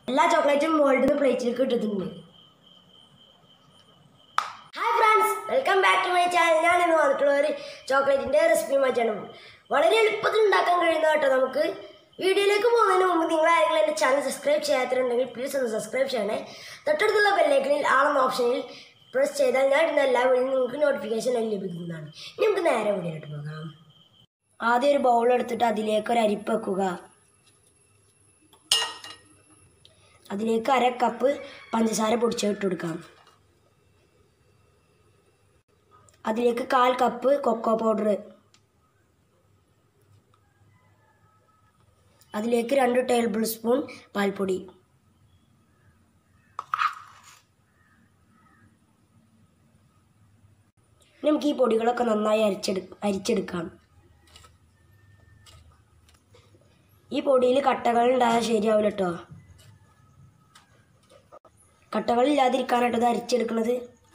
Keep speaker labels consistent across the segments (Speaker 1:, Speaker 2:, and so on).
Speaker 1: എല്ലാ ചോക്ലേറ്റും മോൾഡിൽ നിന്ന് പ്ലേറ്റിലേക്ക് ഇട്ടിട്ടുണ്ട് hi friends welcome back to my channel ഞാൻ ഇന്ന് വന്നിട്ടുള്ള ഒരു ചോക്ലേറ്റിൻ്റെ റെസിപ്പി മാറ്റാണ് വളരെ എളുപ്പത്തിൽ ഉണ്ടാക്കാൻ കഴിയുന്ന കേട്ടോ നമുക്ക് വീഡിയോയിലേക്ക് പോകുന്നതിന് മുമ്പ് നിങ്ങൾ ആരെങ്കിലും എൻ്റെ ചാനൽ സബ്സ്ക്രൈബ് ചെയ്യാത്തിട്ടുണ്ടെങ്കിൽ പ്ലീസ് ഒന്ന് സബ്സ്ക്രൈബ് ചെയ്യണേ തൊട്ടടുത്തുള്ള ബെല്ലൈക്കണിൽ ആളെന്ന ഓപ്ഷനിൽ പ്രസ് ചെയ്താൽ ഞാൻ ഇടുന്ന എല്ലാ വീഡിയോയും നിങ്ങൾക്ക് നോട്ടിഫിക്കേഷൻ ലഭിക്കുന്നതാണ് ഇനി നമുക്ക് നേരെ വീഡിയോയിലോട്ട് പോകാം ആദ്യം ഒരു ബൗൾ എടുത്തിട്ട് അതിലേക്ക് ഒരു അരിപ്പ് വെക്കുക അതിലേക്ക് അര കപ്പ് പഞ്ചസാര പൊടിച്ചിട്ട് കൊടുക്കാം അതിലേക്ക് കാൽ കപ്പ് കൊക്കോ പൗഡർ അതിലേക്ക് രണ്ട് ടേബിൾ സ്പൂൺ പാൽപ്പൊടി ഇനി നമുക്ക് ഈ പൊടികളൊക്കെ നന്നായി അരിച്ചെടു അരിച്ചെടുക്കാം ഈ പൊടിയിൽ കട്ടകൾ ഉണ്ടായാൽ ശരിയാവില്ല കേട്ടോ കട്ടകൾ ഇല്ലാതിരിക്കാനായിട്ട് ഇത് അരിച്ചെടുക്കുന്നത്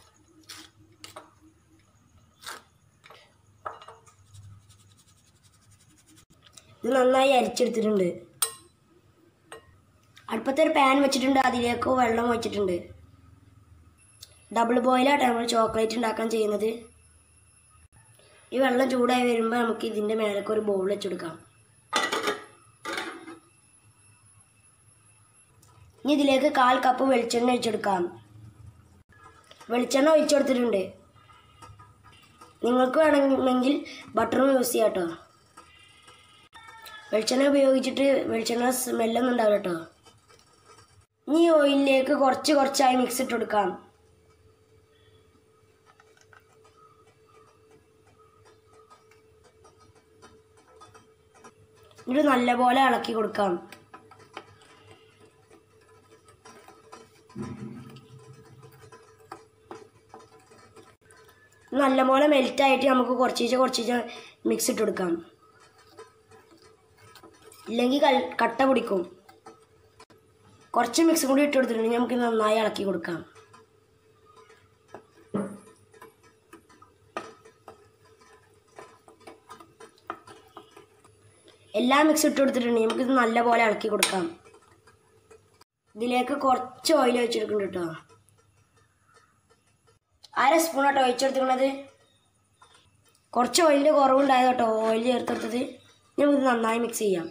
Speaker 1: ഇത് നന്നായി അരിച്ചെടുത്തിട്ടുണ്ട് അടുപ്പത്തെ ഒരു പാൻ വെച്ചിട്ടുണ്ട് അതിലേക്ക് വെള്ളം വെച്ചിട്ടുണ്ട് ഡബിൾ ബോയിലായിട്ട് നമ്മൾ ചോക്ലേറ്റ് ഉണ്ടാക്കാൻ ചെയ്യുന്നത് ഈ വെള്ളം ചൂടായി വരുമ്പോൾ നമുക്ക് ഇതിൻ്റെ മേലേക്ക് ഒരു ബൗൾ വെച്ചെടുക്കാം ഇനി ഇതിലേക്ക് കാൽ കപ്പ് വെളിച്ചെണ്ണ ഒഴിച്ചെടുക്കാം വെളിച്ചെണ്ണ ഒഴിച്ചെടുത്തിട്ടുണ്ട് നിങ്ങൾക്ക് വേണമെങ്കിൽ ബട്ടറും യൂസ് ചെയ്യാം കേട്ടോ വെളിച്ചെണ്ണ ഉപയോഗിച്ചിട്ട് വെളിച്ചെണ്ണ സ്മെല്ലൊന്നും ഉണ്ടാവില്ല കേട്ടോ ഇനി ഈ ഓയിലിലേക്ക് കുറച്ച് കുറച്ചായി മിക്സ് ഇട്ട് കൊടുക്കാം ഇത് നല്ലപോലെ ഇളക്കി കൊടുക്കാം നല്ലപോലെ മെൽറ്റായിട്ട് നമുക്ക് കുറച്ചീച്ച കുറച്ചീച്ച മിക്സ് ഇട്ട് കൊടുക്കാം ഇല്ലെങ്കിൽ കൽ- കട്ട പിടിക്കും കുറച്ച് മിക്സും കൂടി ഇട്ട് കൊടുത്തിട്ടുണ്ടെങ്കിൽ നമുക്ക് നന്നായി ഇളക്കി കൊടുക്കാം എല്ലാം മിക്സ് ഇട്ട് കൊടുത്തിട്ടുണ്ടെങ്കിൽ നമുക്കിത് നല്ലപോലെ ഇളക്കി കൊടുക്കാം ഇതിലേക്ക് കുറച്ച് ഓയിൽ ഒഴിച്ചെടുക്കുന്നുണ്ട് കേട്ടോ അര സ്പൂണാട്ടോ ഒഴിച്ചെടുത്തിരിക്കണത് കുറച്ച് ഓയിലിൻ്റെ കുറവുണ്ടായത് കേട്ടോ ഓയിൽ ചേർത്തെടുത്തത് ഇനി നമുക്ക് നന്നായി മിക്സ് ചെയ്യാം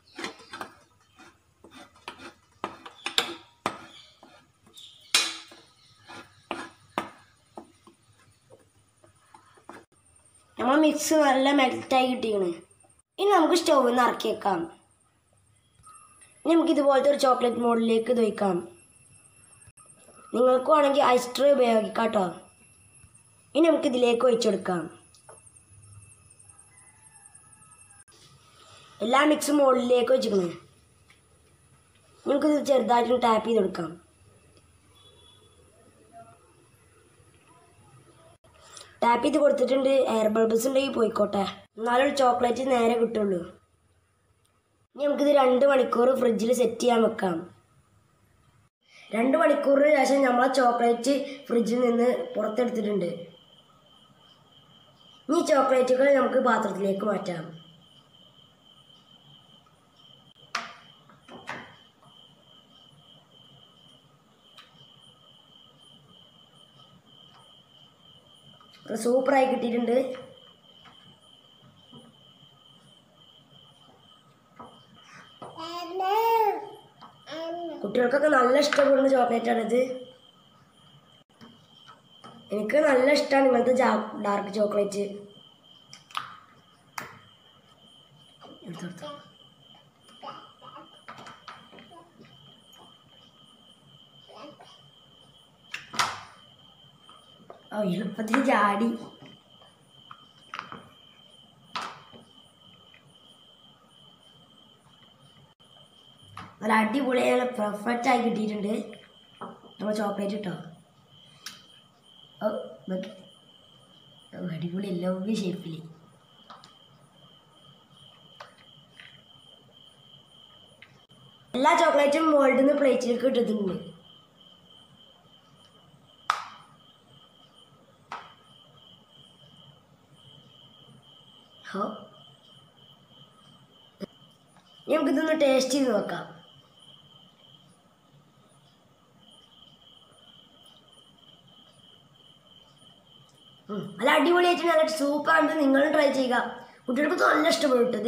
Speaker 1: നമ്മൾ മിക്സ് നല്ല മെൽറ്റായി കിട്ടിയാണ് ഇനി നമുക്ക് സ്റ്റൗവിൽ നിന്ന് ഇറക്കി വെക്കാം ഇനി നമുക്ക് ഇതുപോലത്തെ ഒരു ചോക്ലേറ്റ് മോഡിലേക്ക് ഇത് വയ്ക്കാം നിങ്ങൾക്ക് വേണമെങ്കിൽ ഐസ് ട്രേ ഉപയോഗിക്കാം കേട്ടോ ഇനി നമുക്ക് ഇതിലേക്ക് ഒഴിച്ചെടുക്കാം എല്ലാ മിക്സും മുകളിലേക്ക് വെച്ചിരിക്കണേ നമുക്കിത് ചെറുതായിട്ട് ടാപ്പ് ചെയ്ത് കൊടുക്കാം ടാപ്പ് ചെയ്ത് കൊടുത്തിട്ടുണ്ട് എയർ ബൾബസ് ഉണ്ടെങ്കിൽ പോയിക്കോട്ടെ എന്നാലും ചോക്ലേറ്റ് നേരെ കിട്ടുള്ളൂ ഇനി നമുക്കിത് രണ്ട് മണിക്കൂർ ഫ്രിഡ്ജിൽ സെറ്റ് ചെയ്യാൻ വെക്കാം രണ്ട് മണിക്കൂറിന് ശേഷം നമ്മൾ ചോക്ലേറ്റ് ഫ്രിഡ്ജിൽ നിന്ന് പുറത്തെടുത്തിട്ടുണ്ട് ഇനി ഈ ചോക്ലേറ്റുകൾ നമുക്ക് പാത്രത്തിലേക്ക് മാറ്റാം സൂപ്പറായി കിട്ടിയിട്ടുണ്ട് കുട്ടികൾക്കൊക്കെ നല്ല ഇഷ്ടപ്പെടുന്ന ചോക്ലേറ്റാണിത് എനിക്ക് നല്ല ഇഷ്ടമാണ് ഇങ്ങനത്തെ ഡാർക്ക് ചോക്ലേറ്റ് എടുത്തോ, എടുത്തോ. ഓ എളുപ്പത്തിൽ ചാടി നല്ല അടിപൊളിയായ പെർഫെക്റ്റ് ആയി കിട്ടിയിട്ടുണ്ട് നമ്മൾ ചോക്ലേറ്റ് ഇട്ടോ ഓ നോക്കി ഓ അടിപൊളി ലവ് ഷേപ്പിൽ എല്ലാ ചോക്ലേറ്റും മോൾഡിൽ നിന്ന് പ്ലേറ്റിലേക്ക് ഇട്ടിട്ടുണ്ട് ഹോ ഇനി നമുക്കിതൊന്ന് ടേസ്റ്റ് ചെയ്ത് നോക്കാം ഉം. നല്ല അടിപൊളിയായിട്ട് നല്ല സൂപ്പറാണ് നിങ്ങളും ട്രൈ ചെയ്യുക കുട്ടികൾക്ക് നല്ല ഇഷ്ടപ്പെട്ടത്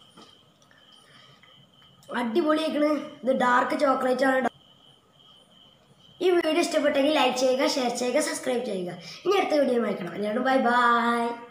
Speaker 1: അടിപൊളിയാക്കണ് ഇത് ഡാർക്ക് ചോക്ലേറ്റ് ആണ് ഈ വീഡിയോ ഇഷ്ടപ്പെട്ടെങ്കിൽ ലൈക്ക് ചെയ്യുക ഷെയർ ചെയ്യുക സബ്സ്ക്രൈബ് ചെയ്യുക ഇനി അടുത്ത വീഡിയോ വായിക്കണം അല്ലാണ്ട് ബൈ ബൈ